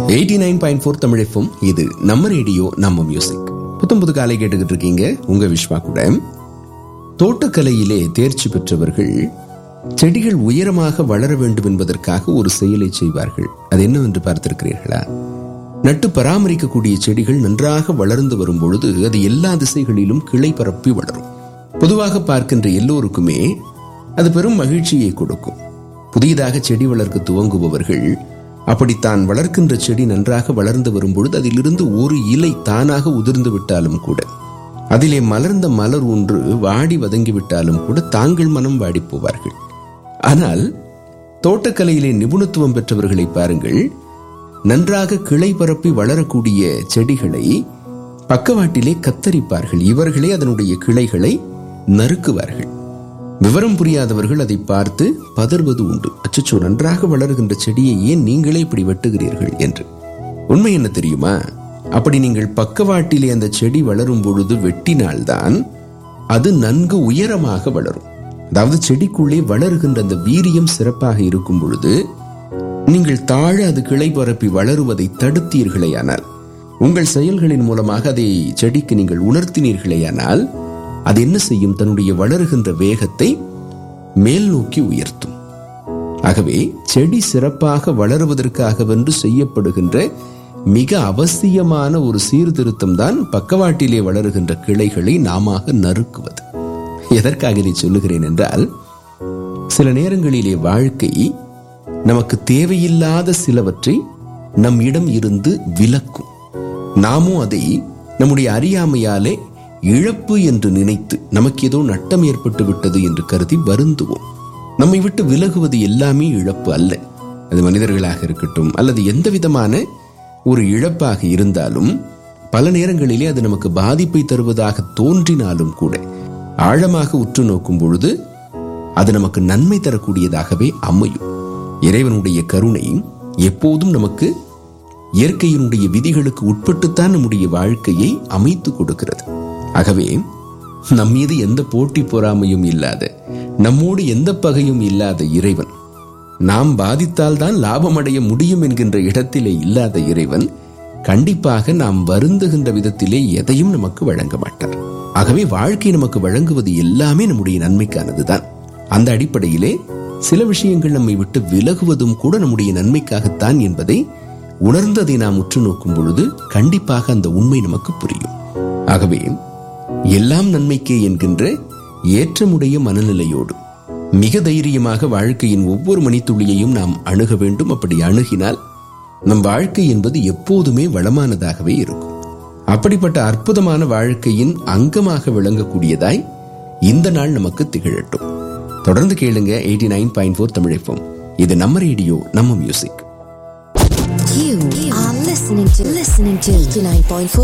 eighty nine point four தமிழப்பும் இது நம்ம ரேடியோ நம்ம மியூசிக் புத்தம் புது காலை கேட்டுக்கிட்டு இருக்கீங்க உங்க விஸ்வா கூட தோட்டக்கலையிலே தேர்ச்சி பெற்றவர்கள் செடிகள் உயரமாக வளர வேண்டும் என்பதற்காக ஒரு செயலை செய்வார்கள் அது என்னவென்று பார்த்திருக்கிறீர்களா நட்டு பராமரிக்கக்கூடிய செடிகள் நன்றாக வளர்ந்து வரும் பொழுது அது எல்லா திசைகளிலும் கிளை பரப்பி வளரும் பொதுவாக பார்க்கின்ற எல்லோருக்குமே அது பெரும் மகிழ்ச்சியை கொடுக்கும் புதியதாக செடி வளர்க்க துவங்குபவர்கள் அப்படித்தான் வளர்க்கின்ற செடி நன்றாக வளர்ந்து வரும் பொழுது அதிலிருந்து ஒரு இலை தானாக உதிர்ந்து விட்டாலும் கூட அதிலே மலர்ந்த மலர் ஒன்று வாடி வதங்கி விட்டாலும் கூட தாங்கள் மனம் வாடி போவார்கள் ஆனால் தோட்டக்கலையிலே நிபுணத்துவம் பெற்றவர்களை பாருங்கள் நன்றாக கிளை பரப்பி வளரக்கூடிய செடிகளை பக்கவாட்டிலே கத்தரிப்பார்கள் இவர்களே அதனுடைய கிளைகளை நறுக்குவார்கள் விவரம் புரியாதவர்கள் அதை பார்த்து பதறுவது உண்டு அச்சச்சோ நன்றாக வளர்கின்ற செடியை ஏன் நீங்களே இப்படி வெட்டுகிறீர்கள் என்று உண்மை என்ன தெரியுமா அப்படி நீங்கள் பக்கவாட்டிலே அந்த செடி வளரும் பொழுது வெட்டினால்தான் அது நன்கு உயரமாக வளரும் அதாவது செடிக்குள்ளே வளருகின்ற அந்த வீரியம் சிறப்பாக இருக்கும் பொழுது நீங்கள் தாழ அது கிளை பரப்பி வளருவதை தடுத்தீர்களேயானால் உங்கள் செயல்களின் மூலமாக அதை செடிக்கு நீங்கள் உணர்த்தினீர்களேயானால் அது என்ன செய்யும் தன்னுடைய வளருகின்ற வேகத்தை மேல் நோக்கி உயர்த்தும் ஆகவே செடி சிறப்பாக வளருவதற்காகவென்று செய்யப்படுகின்ற மிக அவசியமான ஒரு சீர்திருத்தம் தான் பக்கவாட்டிலே வளருகின்ற கிளைகளை நாம நறுக்குவது எதற்காக இதை சொல்லுகிறேன் என்றால் சில நேரங்களிலே வாழ்க்கை நமக்கு தேவையில்லாத சிலவற்றை நம் இடம் இருந்து விலக்கும் நாமும் அதை நம்முடைய அறியாமையாலே இழப்பு என்று நினைத்து நமக்கு ஏதோ நட்டம் ஏற்பட்டு விட்டது என்று கருதி வருந்துவோம் நம்மை விட்டு விலகுவது எல்லாமே இழப்பு அல்ல அது மனிதர்களாக இருக்கட்டும் அல்லது எந்த விதமான ஒரு இழப்பாக இருந்தாலும் பல நேரங்களிலே அது நமக்கு பாதிப்பை தருவதாக தோன்றினாலும் கூட ஆழமாக உற்று நோக்கும் பொழுது அது நமக்கு நன்மை தரக்கூடியதாகவே அமையும் இறைவனுடைய கருணை எப்போதும் நமக்கு இயற்கையினுடைய விதிகளுக்கு உட்பட்டுத்தான் நம்முடைய வாழ்க்கையை அமைத்து கொடுக்கிறது ஆகவே நம் மீது எந்த போட்டி பொறாமையும் இல்லாத நம்மோடு எந்த பகையும் இல்லாத இறைவன் நாம் பாதித்தால் தான் லாபமடைய முடியும் என்கின்ற இடத்திலே இல்லாத இறைவன் கண்டிப்பாக நாம் வருந்துகின்ற விதத்திலே எதையும் நமக்கு வழங்க மாட்டார் ஆகவே வாழ்க்கை நமக்கு வழங்குவது எல்லாமே நம்முடைய நன்மைக்கானதுதான் அந்த அடிப்படையிலே சில விஷயங்கள் நம்மை விட்டு விலகுவதும் கூட நம்முடைய நன்மைக்காகத்தான் என்பதை உணர்ந்ததை நாம் உற்று நோக்கும் பொழுது கண்டிப்பாக அந்த உண்மை நமக்கு புரியும் ஆகவே எல்லாம் நன்மைக்கே என்கின்ற ஏற்றமுடைய மனநிலையோடு மிக தைரியமாக வாழ்க்கையின் ஒவ்வொரு மணித்துளியையும் நாம் அணுக வேண்டும் அப்படி அணுகினால் நம் வாழ்க்கை என்பது எப்போதுமே வளமானதாகவே இருக்கும் அப்படிப்பட்ட அற்புதமான வாழ்க்கையின் அங்கமாக விளங்கக்கூடியதாய் இந்த நாள் நமக்கு திகழட்டும் தொடர்ந்து கேளுங்க எயிட்டி நைன் பாயிண்ட் ஃபோர் தமிழைப்போம் இது நம்ம ரேடியோ நம்ம music You are listening to listening to 89.4